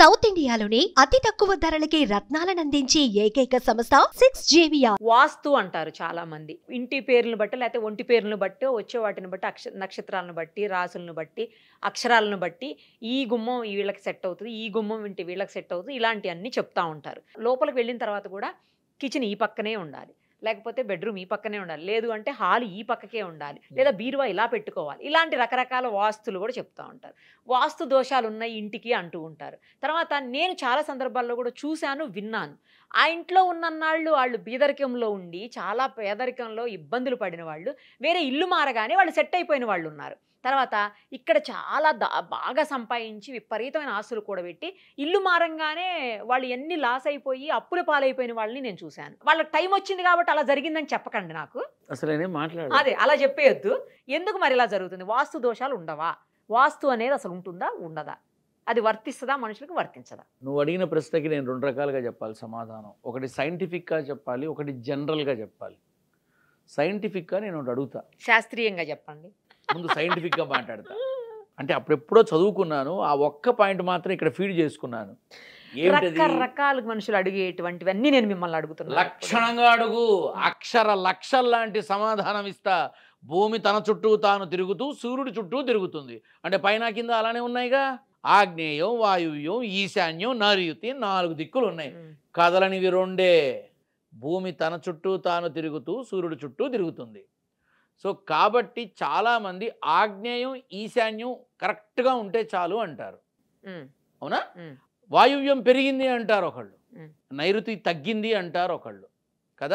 South ఇండియాలోని అతి తక్కువ ధరలకి రత్నాలనందించే ఏకైక సంస్థ సిక్స్ జేవియా వాస్తు అంటారు చాలా మంది ఇంటి పేర్లను బట్టి లేకపోతే ఒంటి పేర్లను బట్టి వచ్చే వాటిని బట్టి అక్ష నక్షత్రాలను బట్టి రాసులను బట్టి అక్షరాలను బట్టి ఈ గుమ్మం ఈ వీళ్ళకి సెట్ అవుతుంది ఈ గుమ్మం ఇంటి వీళ్ళకి సెట్ అవుతుంది ఇలాంటివన్నీ చెప్తా ఉంటారు లోపలికి వెళ్ళిన తర్వాత కూడా కిచెన్ ఈ పక్కనే ఉండాలి లేకపోతే బెడ్రూమ్ ఈ పక్కనే ఉండాలి లేదు అంటే హాల్ ఈ పక్కకే ఉండాలి లేదా బీరువా ఇలా పెట్టుకోవాలి ఇలాంటి రకరకాల వాస్తులు కూడా చెప్తా ఉంటారు వాస్తు దోషాలు ఉన్నాయి ఇంటికి అంటూ ఉంటారు తర్వాత నేను చాలా సందర్భాల్లో కూడా చూశాను విన్నాను ఆ ఇంట్లో ఉన్నన్నాళ్ళు వాళ్ళు బీదరికంలో ఉండి చాలా పేదరికంలో ఇబ్బందులు పడిన వాళ్ళు వేరే ఇల్లు మారగానే వాళ్ళు సెట్ అయిపోయిన వాళ్ళు ఉన్నారు తర్వాత ఇక్కడ చాలా దా బాగా సంపాదించి విపరీతమైన ఆస్తులు కూడబెట్టి ఇల్లు మారంగానే వాళ్ళు ఎన్ని లాస్ అయిపోయి అప్పుల పాలైపోయిన వాళ్ళని నేను చూశాను వాళ్ళకి టైం వచ్చింది కాబట్టి అలా జరిగిందని చెప్పకండి నాకు అసలు నేనేం మాట్లాడు అదే అలా చెప్పేయొద్దు ఎందుకు మరి ఇలా జరుగుతుంది వాస్తు దోషాలు ఉండవా వాస్తు అనేది అసలు ఉంటుందా ఉండదా అది వర్తిస్తుందా మనుషులకు వర్తించదా నువ్వు అడిగిన ప్రశ్నకి నేను రెండు రకాలుగా చెప్పాలి సమాధానం ఒకటి సైంటిఫిక్గా చెప్పాలి ఒకటి జనరల్గా చెప్పాలి సైంటిఫిక్గా నేను ఒకటి అడుగుతా శాస్త్రీయంగా చెప్పండి ముందు సైంటిఫిక్గా మాట్లాడతా అంటే అప్పుడెప్పుడో చదువుకున్నాను ఆ ఒక్క పాయింట్ మాత్రం ఇక్కడ ఫీడ్ చేసుకున్నాను ఏమిటది రకరకాల మనుషులు అడిగేటువంటివన్నీ నేను మిమ్మల్ని అడుగుతున్నాను లక్షణంగా అడుగు అక్షర లక్షల్లాంటి సమాధానం ఇస్తా భూమి తన చుట్టూ తాను తిరుగుతూ సూర్యుడి చుట్టూ తిరుగుతుంది అంటే పైన కింద అలానే ఉన్నాయిగా ఆగ్నేయం వాయువ్యం ఈశాన్యం నైరుతి నాలుగు దిక్కులు ఉన్నాయి ఉమ్, కదలనివి రెండే భూమి తన చుట్టూ తాను తిరుగుతూ సూర్యుడి చుట్టూ తిరుగుతుంది సో కాబట్టి చాలామంది ఆగ్నేయం ఈశాన్యం కరెక్ట్గా ఉంటే చాలు అంటారు ఉమ్, అవునా ఉమ్, వాయువ్యం పెరిగింది అంటారు ఒకళ్ళు ఉమ్. నైరుతి తగ్గింది అంటారు ఒకళ్ళు కదా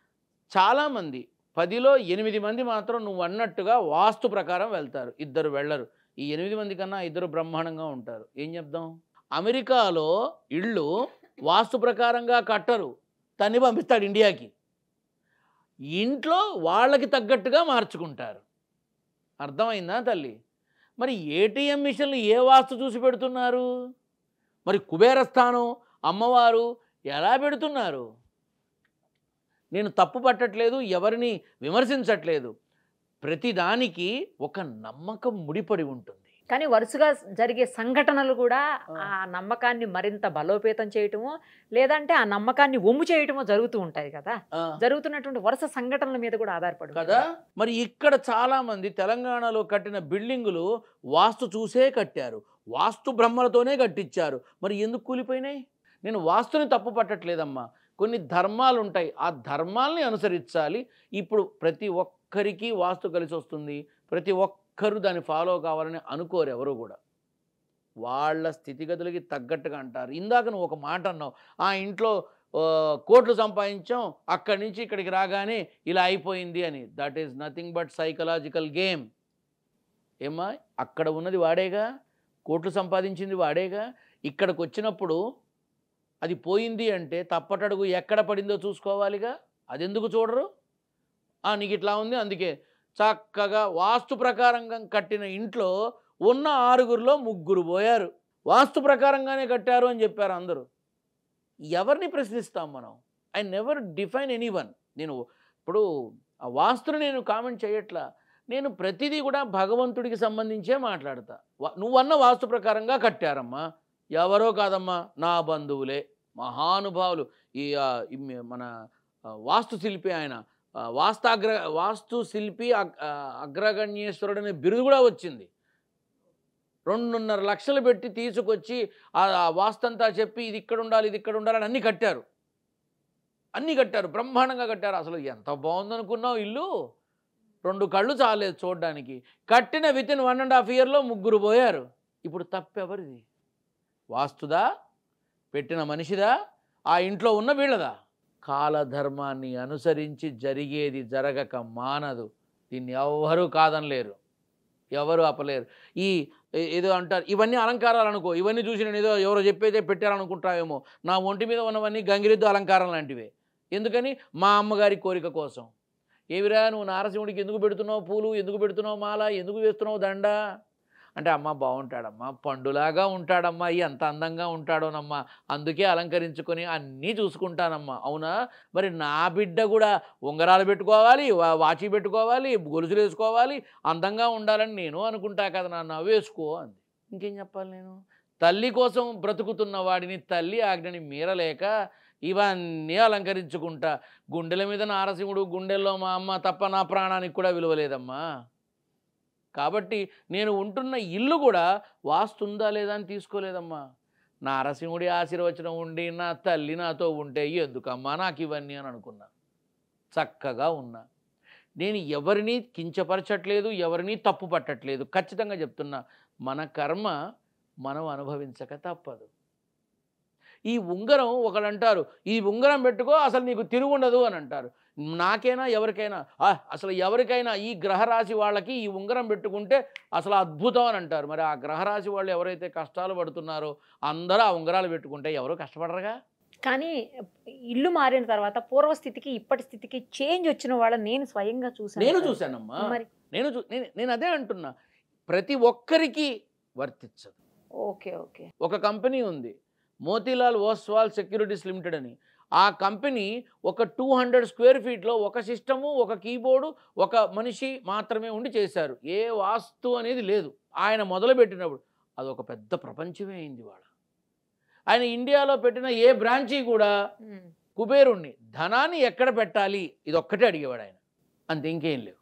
చాలామంది పదిలో ఎనిమిది మంది మాత్రం నువ్వు అన్నట్టుగా వాస్తు ప్రకారం వెళ్తారు ఇద్దరు వెళ్ళరు ఈ ఎనిమిది మంది కన్నా ఇద్దరు బ్రహ్మాండంగా ఉంటారు ఏం చెప్దాం అమెరికాలో ఇళ్ళు వాస్తు ప్రకారంగా కట్టరు తన్ని పంపిస్తాడు ఇండియాకి ఇంట్లో వాళ్ళకి తగ్గట్టుగా మార్చుకుంటారు అర్థమైందా తల్లి మరి ఏటీఎం మిషన్లు ఏ వాస్తు చూసి పెడుతున్నారు మరి కుబేరస్థానం అమ్మవారు ఎలా పెడుతున్నారు నేను తప్పు పట్టట్లేదు ఎవరిని విమర్శించట్లేదు ప్రతిదానికి ఒక నమ్మకం ముడిపడి ఉంటుంది కానీ వరుసగా జరిగే సంఘటనలు కూడా ఆ. ఆ నమ్మకాన్ని మరింత బలోపేతం చేయటమో లేదంటే ఆ నమ్మకాన్ని ఒమ్ము చేయటమో జరుగుతూ ఉంటాయి కదా ఆ, జరుగుతున్నటువంటి వరుస సంఘటనల మీద కూడా ఆధారపడి ఉంటుంది. కదా మరి ఇక్కడ చాలామంది తెలంగాణలో కట్టిన బిల్డింగులు వాస్తు చూసే కట్టారు వాస్తు బ్రహ్మలతోనే కట్టించారు మరి ఎందుకు కూలిపోయినాయి నేను వాస్తుని తప్పు పట్టట్లేదమ్మా కొన్ని ధర్మాలు ఉంటాయి ఆ ధర్మాల్ని అనుసరించాలి ఇప్పుడు ప్రతి ఒక్కరికి వాస్తు కలిసి వస్తుంది ప్రతి ఒక్కరు దాన్ని ఫాలో కావాలని అనుకోరు ఎవరు కూడా వాళ్ళ స్థితిగతులకి తగ్గట్టుగా అంటారు ఇందాక నువ్వు ఒక మాట అన్నావు ఆ ఇంట్లో ఆ, కోట్లు సంపాదించాం అక్కడి నుంచి ఇక్కడికి రాగానే ఇలా అయిపోయింది అని that is nothing but psychological game ఏమ్మా అక్కడ ఉన్నది వాడేగా కోట్లు సంపాదించింది వాడేగా ఇక్కడికి వచ్చినప్పుడు అది పోయింది అంటే తప్పటడుగు ఎక్కడ పడిందో చూసుకోవాలిగా అది ఎందుకు చూడరు ఆ, నీకు ఇట్లా ఉంది అందుకే చక్కగా వాస్తు ప్రకారంగా కట్టిన ఇంట్లో ఉన్న ఆరుగురిలో ముగ్గురు పోయారు వాస్తు ప్రకారంగానే కట్టారు అని చెప్పారు అందరూ ఎవరిని ప్రశ్నిస్తాం మనం I never define any one నేను ఇప్పుడు ఆ వాస్తుని నేను కామెంట్ చేయట్లా నేను ప్రతిదీ కూడా భగవంతుడికి సంబంధించే మాట్లాడతా వా- నువ్వన్న వాస్తు ప్రకారంగా కట్టారమ్మా ఎవరో కాదమ్మా నా బంధువులే మహానుభావులు ఈ ఆ, ఈ మ- మన ఆ, వాస్తు శిల్పి ఆయన ఆ, వాస్తాగ్ర వాస్తు శిల్పి అగ్- ఆ, అగ్రగణ్యేశ్వరుడు అనే బిరుదు కూడా వచ్చింది రెండున్నర లక్షలు పెట్టి తీసుకొచ్చి ఆ ఆ వాస్తంతా చెప్పి ఇది ఇక్కడ ఉండాలి ఇది ఇక్కడ ఉండాలని అన్నీ కట్టారు అన్నీ కట్టారు బ్రహ్మాండంగా కట్టారు అసలు ఎంత బాగుందనుకున్నావు ఇల్లు రెండు కళ్ళు చాలేదు చూడడానికి కట్టిన with in one and half ఇయర్లో ముగ్గురు పోయారు ఇప్పుడు తప్పెవరిది వాస్తుదా పెట్టిన మనిషిదా ఆ ఇంట్లో ఉన్న వీళ్ళదా కాలధర్మాన్ని అనుసరించి జరిగేది జరగక మానదు దీన్ని ఎవ్వరూ కాదనలేరు ఎవరు ఆపలేరు ఈ ఏ- ఏదో అంటారు ఇవన్నీ అలంకారాలు అనుకో ఇవన్నీ చూసి నేను ఏదో ఎవరో చెప్పేదే పెట్టారనుకుంటావేమో నా ఒంటి మీద ఉన్నవన్నీ గంగిరెద్దు అలంకారం లాంటివే ఎందుకని మా అమ్మగారి కోరిక కోసం ఏవిరా నువ్వు నారసింహుడికి ఎందుకు పెడుతున్నావు పూలు ఎందుకు పెడుతున్నావు మాల ఎందుకు వేస్తున్నావు దండ అంటే అమ్మ బాగుంటాడమ్మా పండులాగా ఉంటాడమ్మా ఎంత అందంగా ఉంటాడోనమ్మా అందుకే అలంకరించుకొని అన్నీ చూసుకుంటానమ్మా అవునా మరి నా బిడ్డ కూడా ఉంగరాలు పెట్టుకోవాలి వా- వాచి పెట్టుకోవాలి గొలుసులు వేసుకోవాలి అందంగా ఉండాలని నేను అనుకుంటా కదా నాన్న వేసుకో అంది ఇంకేం చెప్పాలి నేను తల్లి కోసం బ్రతుకుతున్న వాడిని తల్లి ఆజ్ఞని మీరలేక ఇవన్నీ అలంకరించుకుంటా గుండెల మీద నారసింహుడు గుండెల్లో మా అమ్మ తప్ప నా ప్రాణానికి కూడా విలువలేదమ్మా కాబట్టి నేను ఉంటున్న ఇల్లు కూడా వాస్తుందా లేదా అని తీసుకోలేదమ్మా నారసింహుడి ఆశీర్వచనం ఉండి నా తల్లి నాతో ఉంటే ఎందుకమ్మా నాకు ఇవన్నీ అని అనుకున్నా చక్కగా ఉన్నా నేను ఎవరిని కించపరచట్లేదు ఎవరిని తప్పు పట్టట్లేదు ఖచ్చితంగా చెప్తున్నా మన కర్మ మనం అనుభవించక తప్పదు ఈ ఉంగరం ఒకడంటారు ఈ ఉంగరం పెట్టుకో అసలు నీకు తిరుగుండదు అని అంటారు నాకైనా ఎవరికైనా "ఆ, అసలు ఎవరికైనా ఈ గ్రహరాశి వాళ్ళకి ఈ ఉంగరం పెట్టుకుంటే అసలు అద్భుతం అని అంటారు మరి ఆ గ్రహరాశి వాళ్ళు ఎవరైతే కష్టాలు పడుతున్నారో అందరూ ఆ ఉంగరాలు పెట్టుకుంటే ఎవరు కష్టపడరుగా కానీ ఇల్లు మారిన తర్వాత పూర్వస్థితికి ఇప్పటి స్థితికి చేంజ్ వచ్చిన వాళ్ళని నేను స్వయంగా చూసాను నేను సార్. చూశానమ్మా మరి నేను చూ నేను నేను అదే అంటున్నా ప్రతి ఒక్కరికి వర్తించదు ఓకే ఓకే ఒక కంపెనీ ఉంది మోతీలాల్ ఓస్వాల్ సెక్యూరిటీస్ లిమిటెడ్ అని ఆ కంపెనీ ఒక టూ హండ్రెడ్ స్క్వేర్ ఫీట్లో ఒక సిస్టము ఒక కీబోర్డు ఒక మనిషి మాత్రమే ఉండి చేశారు ఏ వాస్తు అనేది లేదు ఆయన మొదలుపెట్టినప్పుడు అదొక పెద్ద ప్రపంచమే అయింది వాళ్ళ ఆయన ఇండియాలో పెట్టిన ఏ బ్రాంచీ కూడా ఉమ్. కుబేరుణ్ణి ధనాన్ని ఎక్కడ పెట్టాలి ఇది ఒక్కటే అడిగేవాడు ఆయన అంతే ఇంకేం లేవు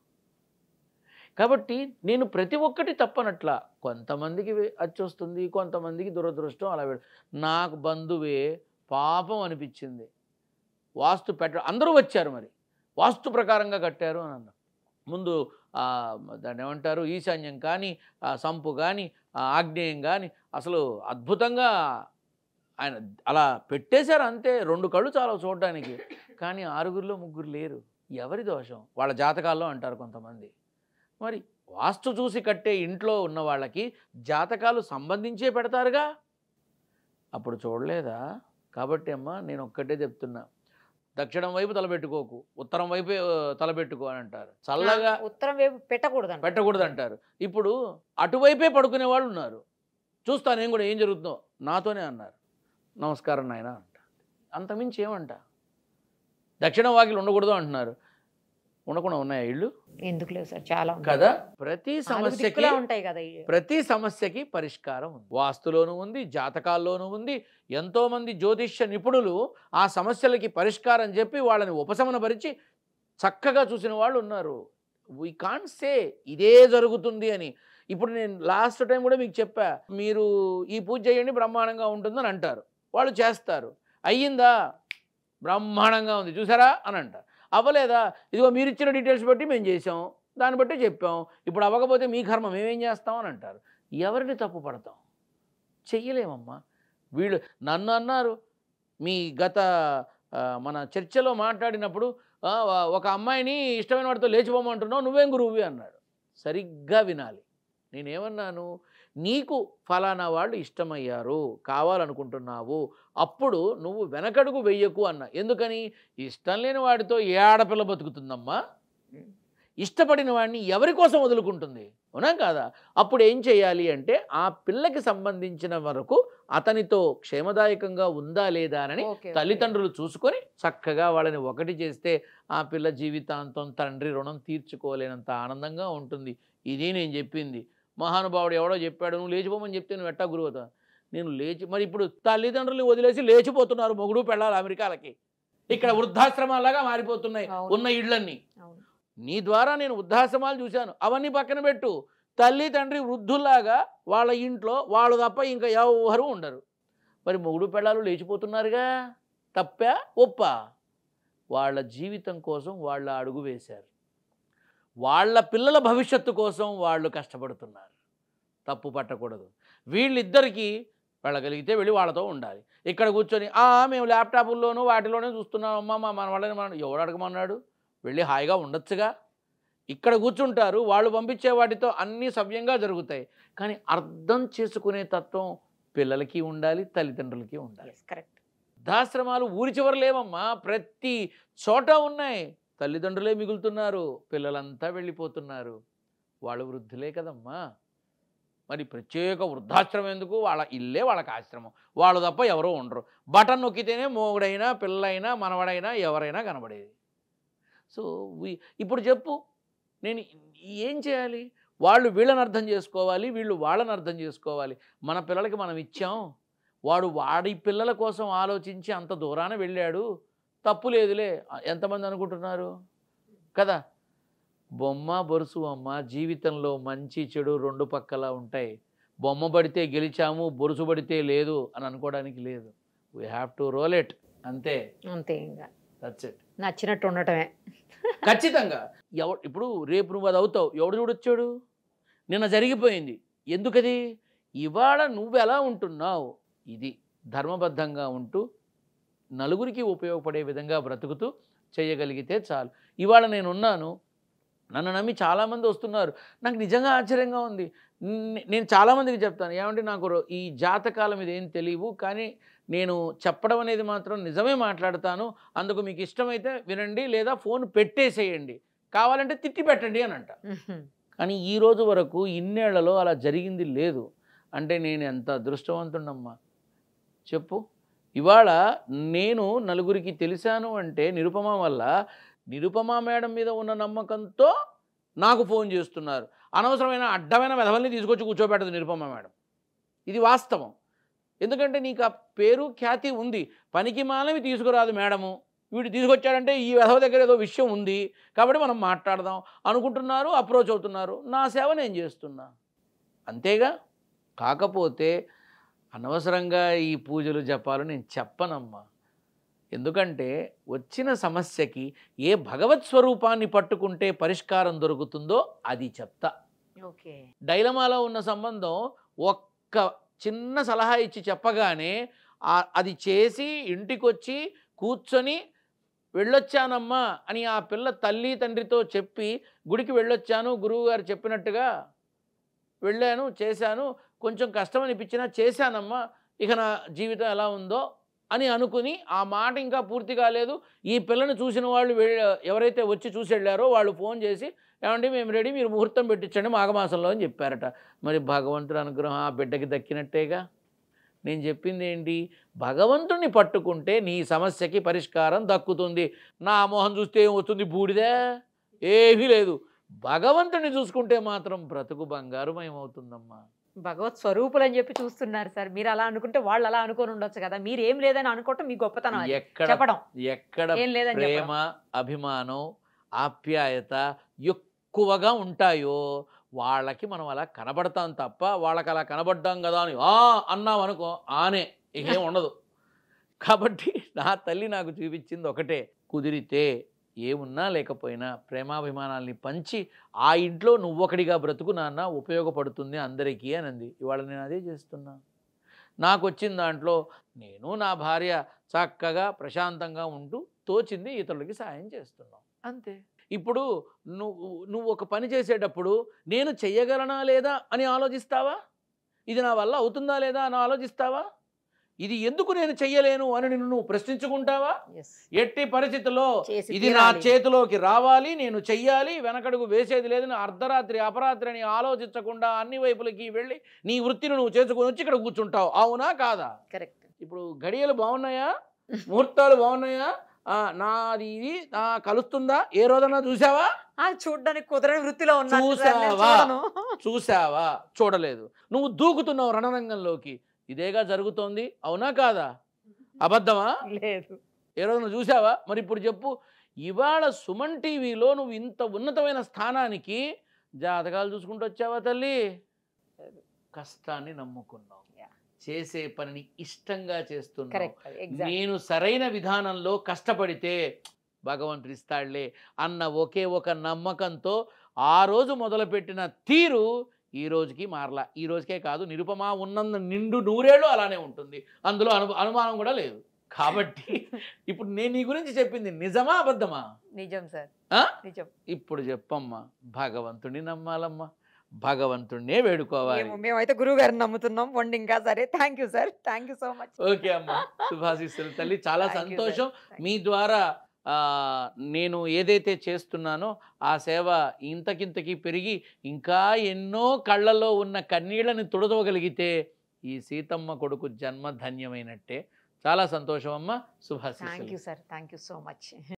కాబట్టి నేను ప్రతి ఒక్కటి తప్పనట్ల కొంతమందికి వే- అచ్చొస్తుంది కొంతమందికి దురదృష్టం అలా వె- నాకు బంధువే పాపం అనిపించింది వాస్తు పెట్ట అందరూ వచ్చారు మరి వాస్తు ప్రకారంగా కట్టారు అని అన్నా ముందు ఆ, దాన్ని ఏమంటారు ఈశాన్యం కానీ ఆ సంపు కానీ ఆ ఆగ్నేయం కానీ అసలు అద్భుతంగా ఆయన అలా పెట్టేశారు అంతే రెండు కళ్ళు చాలా చూడడానికి కానీ ఆరుగురిలో ముగ్గురు లేరు ఎవరి దోషం వాళ్ళ జాతకాల్లో అంటారు కొంతమంది మరి వాస్తు చూసి కట్టే ఇంట్లో ఉన్న వాళ్ళకి జాతకాలు సంబంధించే పెడతారుగా అప్పుడు చూడలేదా కాబట్టి అమ్మ నేను ఒక్కటే చెప్తున్నా దక్షిణం వైపు తలపెట్టుకోకు ఉత్తరం వైపే ఆ, తలపెట్టుకో అని అంటారు చల్లగా ఉత్తరం వైపు పెట్టకూడదు పెట్టకూడదు అంటారు ఇప్పుడు అటువైపే పడుకునే వాళ్ళు ఉన్నారు చూస్తా నేను కూడా ఏం జరుగుతుందో నాతోనే అన్నారు నమస్కారం నాయన అంట అంతమించి ఏమంట దక్షిణ వాకిలు ఉండకూడదు అంటున్నారు ఉండకుండా ఉన్నాయా ఇళ్ళు ఎందుకు లేవు సార్ చాలా ఉన్నాయి. కదా ప్రతి నాలుగు సమస్యకి దిక్కులా ఉంటాయి కదా ఇవి. ప్రతి సమస్యకి పరిష్కారం ఉంది వాస్తులోనూ ఉంది జాతకాల్లోనూ ఉంది ఎంతోమంది జ్యోతిష్య నిపుణులు ఆ సమస్యలకి పరిష్కారం చెప్పి వాళ్ళని ఉపశమనపరిచి చక్కగా చూసిన వాళ్ళు ఉన్నారు వీ కాంట్ సే ఇదే జరుగుతుంది అని ఇప్పుడు నేను లాస్ట్ టైం కూడా మీకు చెప్పా మీరు ఈ పూజ చేయండి బ్రహ్మాండంగా ఉంటుందని అంటారు వాళ్ళు చేస్తారు అయ్యిందా బ్రహ్మాండంగా ఉంది చూసారా అని అంటారు అవ్వలేదా ఇదిగో మీరు ఇచ్చిన డీటెయిల్స్ బట్టి మేము చేసాం దాన్ని బట్టి చెప్పాం ఇప్పుడు అవ్వకపోతే మీ కర్మ మేమేం చేస్తాం అని అంటారు ఎవరిని తప్పు పడతాం చెయ్యలేమమ్మా వీళ్ళు నన్ను అన్నారు మీ గత ఆ, మన చర్చలో మాట్లాడినప్పుడు ఆ, ఒక అమ్మాయిని ఇష్టమైన వాడితో లేచిపోమంటున్నావు నువ్వేం గురువువి అన్నాడు సరిగ్గా వినాలి నేనేమన్నాను నీకు ఫలానా వాళ్ళు ఇష్టమయ్యారు కావాలనుకుంటున్నావు అప్పుడు నువ్వు వెనకడుగు వెయ్యకు అన్న ఎందుకని ఇష్టం లేని వాడితో ఏ ఆడపిల్ల బతుకుతుందమ్మా ఇష్టపడిన వాడిని ఎవరి కోసం వదులుకుంటుంది అవునా కాదా అప్పుడు ఏం చేయాలి అంటే ఆ పిల్లకి సంబంధించిన వరకు అతనితో క్షేమదాయకంగా ఉందా లేదా అని ఓకే, ఓకే. తల్లిదండ్రులు చూసుకొని చక్కగా వాళ్ళని ఒకటి చేస్తే ఆ పిల్ల జీవితాంతం తండ్రి రుణం తీర్చుకోలేనంత ఆనందంగా ఉంటుంది ఇది నేను చెప్పింది మహానుభావుడు ఎవడో చెప్పాడు నువ్వు లేచిపోమని చెప్తే నువ్వు ఎట్టా గురువు అవుతావు? నేను లేచి మరి ఇప్పుడు తల్లిదండ్రుల్ని వదిలేసి లేచిపోతున్నారు మొగుడు పెళ్ళాలి అమెరికాలకి ఇక్కడ వృద్ధాశ్రమాలాగా మారిపోతున్నాయి అవును. ఉన్న ఇళ్ళన్నీ అవును. నీ ద్వారా నేను వృద్ధాశ్రమాలు చూశాను అవన్నీ పక్కన పెట్టు తల్లి తండ్రి వృద్ధుల్లాగా వాళ్ళ ఇంట్లో వాళ్ళు తప్ప ఇంకా ఎవరు ఉండరు మరి మొగుడు పెళ్ళాలు లేచిపోతున్నారుగా తప్పా ఒప్పా వాళ్ళ జీవితం కోసం వాళ్ళ అడుగు వేశారు వాళ్ళ పిల్లల భవిష్యత్తు కోసం వాళ్ళు కష్టపడుతున్నారు తప్పు పట్టకూడదు వీళ్ళిద్దరికీ వెళ్ళగలిగితే వెళ్ళి వాళ్ళతో ఉండాలి ఇక్కడ కూర్చొని "ఆ, మేము ల్యాప్టాపుల్లోనూ వాటిలోనే చూస్తున్నాం అమ్మ మా మన వాళ్ళని మనం ఎవడు అడగమన్నాడు వెళ్ళి హాయిగా ఉండొచ్చుగా ఇక్కడ కూర్చుంటారు వాళ్ళు పంపించే వాటితో అన్నీ సవ్యంగా జరుగుతాయి కానీ అర్థం చేసుకునే తత్వం పిల్లలకి ఉండాలి తల్లిదండ్రులకి ఉండాలి Yes, correct. వృద్ధాశ్రమాలు ఊరి చివర లేవమ్మా ప్రతి చోట ఉన్నాయి తల్లిదండ్రులే మిగులుతున్నారు పిల్లలంతా వెళ్ళిపోతున్నారు వాళ్ళు వృద్ధులే కదమ్మా మరి ప్రత్యేక వృద్ధాశ్రమం ఎందుకు వాళ్ళ ఇల్లే వాళ్ళకి ఆశ్రమం వాళ్ళు తప్ప ఎవరో ఉండరు బటన్ నొక్కితేనే మోగుడైనా పిల్లైనా మనవడైనా ఎవరైనా కనబడేది సో వి- ఇప్పుడు చెప్పు నేను ఏం చేయాలి వాళ్ళు వీళ్ళని అర్థం చేసుకోవాలి వీళ్ళు వాళ్ళని అర్థం చేసుకోవాలి మన పిల్లలకి మనం ఇచ్చాం వాడు వాడి పిల్లల కోసం ఆలోచించి అంత దూరాన వెళ్ళాడు తప్పు లేదులే ఎంతమంది అనుకుంటున్నారు కదా బొమ్మ బొరుసు అమ్మ జీవితంలో మంచి చెడు రెండు పక్కల ఉంటాయి బొమ్మ పడితే గెలిచాము బొరుసు పడితే లేదు అని అనుకోవడానికి లేదు we have to roll it అంతే అంతే ఇంకా దట్స్ ఇట్ నచ్చినట్టు ఉండటమే ఖచ్చితంగా ఎవ ఇప్పుడు రేపు నువ్వు అది అవుతావు ఎవడు చూడొచ్చాడు నిన్న జరిగిపోయింది ఎందుకది ఇవాళ నువ్వు ఎలా ఉంటున్నావు ఇది ధర్మబద్ధంగా ఉంటూ నలుగురికి ఉపయోగపడే విధంగా బ్రతుకుతూ చేయగలిగితే చాలు ఇవాళ నేను ఉన్నాను నన్ను నమ్మి చాలామంది వస్తున్నారు నాకు నిజంగా ఆశ్చర్యంగా ఉంది నే- నేను చాలామందికి చెప్తాను ఏమంటే నాకు రో- ఈ జాతకాల మీద ఏం తెలియవు కానీ నేను చెప్పడం అనేది మాత్రం నిజమే మాట్లాడతాను అందుకు మీకు ఇష్టమైతే వినండి లేదా ఫోన్ పెట్టేసేయండి కావాలంటే తిట్టి పెట్టండి అని అంట కానీ ఈ రోజు వరకు ఇన్నేళ్లలో అలా జరిగింది లేదు అంటే నేను ఎంత అదృష్టవంతుడమ్మా చెప్పు ఇవాళ నేను నలుగురికి తెలిసాను అంటే నిరుపమ వల్ల నిరుపమ మేడం మీద ఉన్న నమ్మకంతో నాకు ఫోన్ చేస్తున్నారు అనవసరమైన అడ్డమైన వెధవల్ని తీసుకొచ్చి కూర్చోబెట్టదు నిరుపమ మేడం ఇది వాస్తవం ఎందుకంటే నీకు ఆ పేరు ఖ్యాతి ఉంది పనికి మానవి తీసుకురాదు మేడము వీడు తీసుకొచ్చాడంటే ఈ వెధవ దగ్గర ఏదో విషయం ఉంది కాబట్టి మనం మాట్లాడదాం అనుకుంటున్నారు అప్రోచ్ అవుతున్నారు నా సేవ నేను చేస్తున్నా అంతేగా కాకపోతే అనవసరంగా ఈ పూజలు జపాలు నేను చెప్పనమ్మా ఎందుకంటే వచ్చిన సమస్యకి ఏ భగవత్ స్వరూపాన్ని పట్టుకుంటే పరిష్కారం దొరుకుతుందో అది చెప్తా ఓకే డైలమాలో ఉన్న సంబంధం ఒక్క చిన్న సలహా ఇచ్చి చెప్పగానే ఆ- అది చేసి ఇంటికొచ్చి కూర్చొని వెళ్ళొచ్చానమ్మా అని ఆ పిల్ల తల్లి తండ్రితో చెప్పి గుడికి వెళ్ళొచ్చాను గురువుగారు చెప్పినట్టుగా వెళ్ళాను చేశాను కొంచెం కష్టం అనిపించినా చేశానమ్మా ఇక నా జీవితం ఎలా ఉందో అని అనుకుని ఆ మాట ఇంకా పూర్తి కాలేదు ఈ పిల్లని చూసిన వాళ్ళు వె- ఎవరైతే వచ్చి చూసి వెళ్ళారో వాళ్ళు ఫోన్ చేసి ఏమండి మేము రెడీ మీరు ముహూర్తం పెట్టించండి మాఘమాసంలో అని చెప్పారట మరి భగవంతుడి అనుగ్రహం ఆ బిడ్డకి దక్కినట్టేగా నేను చెప్పింది ఏంటి భగవంతుణ్ణి పట్టుకుంటే నీ సమస్యకి పరిష్కారం దక్కుతుంది నా మోహం చూస్తే ఏం వస్తుంది బూడిదే ఏమీ లేదు భగవంతుని చూసుకుంటే మాత్రం బ్రతుకు బంగారుమయమవుతుందమ్మా భగవత్ స్వరూపులు అని చెప్పి చూస్తున్నారు సార్ మీరు అలా అనుకుంటే వాళ్ళు అలా అనుకొని ఉండొచ్చు కదా మీరు ఏం లేదని అనుకోవటం మీ గొప్పతనం అది. ఎక్కడ చెప్పడం ఎక్కడ ఏం లేదని ప్రేమ చెప్పడం అభిమానం ఆప్యాయత ఎక్కువగా ఉంటాయో వాళ్ళకి మనం అలా కనబడతాం తప్ప వాళ్ళకి అలా కనబడ్డాం కదా అని ఆ అన్నాం అనుకో ఆనే ఇకేం ఉండదు కాబట్టి నా తల్లి నాకు చూపించింది ఒకటే కుదిరితే ఏమున్నా లేకపోయినా ప్రేమాభిమానాల్ని పంచి ఆ ఇంట్లో నువ్వొకడిగా బ్రతుకు నాన్న ఉపయోగపడుతుంది అందరికీ అని అంది ఇవాళ నేను అదే చేస్తున్నా నాకు వచ్చిన దాంట్లో నేను నా భార్య చక్కగా ప్రశాంతంగా ఉంటూ తోచింది ఇతరులకి సాయం చేస్తున్నాం అంతే ఇప్పుడు నువ్వు నువ్వు ఒక పని చేసేటప్పుడు నేను చెయ్యగలనా లేదా అని ఆలోచిస్తావా ఇది నా వల్ల అవుతుందా లేదా అని ఆలోచిస్తావా ఇది ఎందుకు నేను చెయ్యలేను అని నిన్ను నువ్వు ప్రశ్నించుకుంటావా Yes. ఎట్టి పరిస్థితుల్లో చేసి ఇది నా తీరాలి. చేతిలోకి రావాలి నేను చెయ్యాలి వెనకడుగు వేసేది లేదని అర్ధరాత్రి అపరాత్రి అని ఆలోచించకుండా అన్ని వైపులకి వెళ్ళి నీ వృత్తిని నువ్వు చేసుకుని వచ్చి ఇక్కడ కూర్చుంటావు అవునా కాదా కరెక్ట్ ఇప్పుడు గడియలు బాగున్నాయా ముహూర్తాలు బాగున్నాయా ఆ, నాది ఇది నా కలుస్తుందా ఏ రోజన్నా చూసావా ఆ చూడ్డానికి కుదరని వృత్తిలో ఉన్నా చూసావా? చూసావా చూడలేదు నువ్వు దూకుతున్నావు రణరంగంలోకి ఇదేగా జరుగుతోంది అవునా కాదా అబద్ధమా లేదు ఏ రోజున చూసావా మరి ఇప్పుడు చెప్పు ఇవాళ సుమన్ టీవీలో నువ్వు ఇంత ఉన్నతమైన స్థానానికి జాతకాలు చూసుకుంటూ వచ్చావా తల్లి కష్టాన్ని నమ్ముకున్నావు Yeah. చేసే పనిని ఇష్టంగా చేస్తున్నావు కరెక్ట్ ఎగ్జాక్ట్ నేను సరైన విధానంలో కష్టపడితే భగవంతుడు ఇస్తాడులే అన్న ఒకే ఒక నమ్మకంతో ఆ రోజు మొదలుపెట్టిన తీరు ఈ రోజుకి మారలా ఈ రోజుకే కాదు నిరుపమా ఉన్నంత నిండు నూరేళ్ళు అలానే ఉంటుంది అందులో అను అనుమానం కూడా లేదు కాబట్టి ఇప్పుడు నేను నీ గురించి చెప్పింది నిజమా అబద్ధమా నిజం సార్ ఆ? నిజం ఇప్పుడు చెప్పమ్మా భగవంతుడిని నమ్మాలమ్మా భగవంతుడినే వేడుకోవాలి మేము- మేమైతే గురువు గారిని నమ్ముతున్నాం వండి ఇంకా సరే thank you sir thank you so much okay అమ్మా శుభాశిస్సులు తల్లి చాలా Thank you, sir. సంతోషం Thank మీ ద్వారా ఆ, నేను ఏదైతే చేస్తున్నానో ఆ సేవ ఇంతకింతకి పెరిగి ఇంకా ఎన్నో కళ్ళలో ఉన్న కన్నీళ్ళని తుడదవగలిగితే ఈ సీతమ్మ కొడుకు జన్మ ధన్యమైనట్టే చాలా సంతోషం అమ్మ థ్యాంక్ శుభాశిస్సులు you sir thank you so much